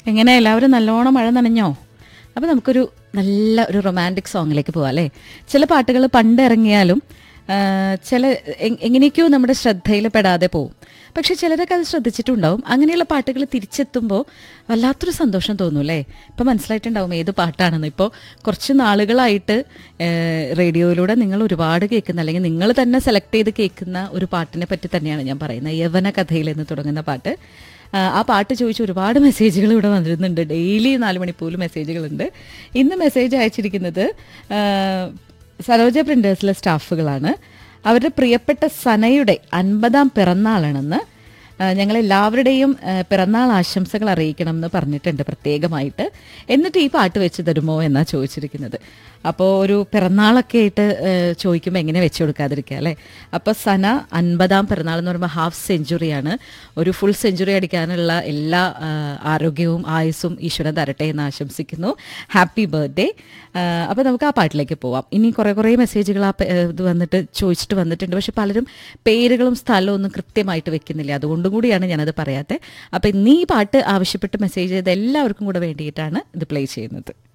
എങ്ങനെ എല്ലാവരും നല്ലോണം മഴ നനഞ്ഞോ അപ്പോൾ നമുക്കൊരു നല്ല ഒരു റൊമാൻറ്റിക് സോങ്ങിലേക്ക് പോവാം അല്ലേ ചില പാട്ടുകൾ പണ്ട് ഇറങ്ങിയാലും ആ, ചില എ- എങ്ങനെയൊക്കെയോ നമ്മുടെ ശ്രദ്ധയിൽ പെടാതെ പോവും പക്ഷെ ചിലരൊക്കെ അത് ശ്രദ്ധിച്ചിട്ടുണ്ടാവും അങ്ങനെയുള്ള പാട്ടുകൾ തിരിച്ചെത്തുമ്പോൾ വല്ലാത്തൊരു സന്തോഷം തോന്നും അല്ലേ ഇപ്പം മനസ്സിലായിട്ടുണ്ടാവും ഏത് പാട്ടാണെന്ന് ഇപ്പോൾ കുറച്ച് നാളുകളായിട്ട് ആ, റേഡിയോയിലൂടെ നിങ്ങൾ ഒരുപാട് കേൾക്കുന്ന അല്ലെങ്കിൽ നിങ്ങൾ തന്നെ സെലക്ട് ചെയ്ത് കേൾക്കുന്ന ഒരു പാട്ടിനെ പറ്റി തന്നെയാണ് ഞാൻ പറയുന്നത് യവന കഥയിൽ എന്ന് തുടങ്ങുന്ന പാട്ട് ആ, ആ പാട്ട് ചോദിച്ച് ഒരുപാട് മെസ്സേജുകൾ ഇവിടെ വന്നിരുന്നുണ്ട് ഡെയിലി നാല് മണിപ്പോലും മെസ്സേജുകളുണ്ട് ഇന്ന് മെസ്സേജ് അയച്ചിരിക്കുന്നത് ആ, സരോജ പ്രിൻറ്റേഴ്സിലെ സ്റ്റാഫുകളാണ് അവരുടെ പ്രിയപ്പെട്ട സനയുടെ അൻപതാം പിറന്നാളാണെന്ന് ആ, ഞങ്ങളെല്ലാവരുടെയും ആ, പിറന്നാൾ ആശംസകൾ അറിയിക്കണം എന്ന് പറഞ്ഞിട്ടുണ്ട് പ്രത്യേകമായിട്ട് എന്നിട്ട് ഈ പാട്ട് വെച്ച് തരുമോ എന്നാണ് ചോദിച്ചിരിക്കുന്നത് അപ്പോൾ ഒരു പിറന്നാളൊക്കെ ആയിട്ട് ചോദിക്കുമ്പോൾ എങ്ങനെ വെച്ച് കൊടുക്കാതിരിക്കുക അല്ലേ അപ്പോൾ സന അൻപതാം പിറന്നാൾ എന്ന് പറയുമ്പോൾ ഹാഫ് സെഞ്ചുറിയാണ് ഒരു ഫുൾ സെഞ്ചുറി അടിക്കാനുള്ള എല്ലാ ആ, ആരോഗ്യവും ആയുസ്സും ഈശ്വരൻ തരട്ടെ എന്ന് ആശംസിക്കുന്നു ഹാപ്പി ബർത്ത്ഡേ അപ്പോൾ നമുക്ക് ആ പാട്ടിലേക്ക് പോവാം ഇനി കുറേ കുറേ മെസ്സേജുകൾ ആ പേ- ഇത് വന്നിട്ട് ചോദിച്ചിട്ട് വന്നിട്ടുണ്ട് പക്ഷെ പലരും പേരുകളും സ്ഥലവും ഒന്നും കൃത്യമായിട്ട് വെക്കുന്നില്ല അതുകൊണ്ടും കൂടിയാണ് ഞാനത് പറയാത്തത് അപ്പോൾ ഇന്ന് ഈ പാട്ട് ആവശ്യപ്പെട്ട് മെസ്സേജ് ചെയ്ത എല്ലാവർക്കും കൂടെ വേണ്ടിയിട്ടാണ് ഇത് പ്ലേ ചെയ്യുന്നത്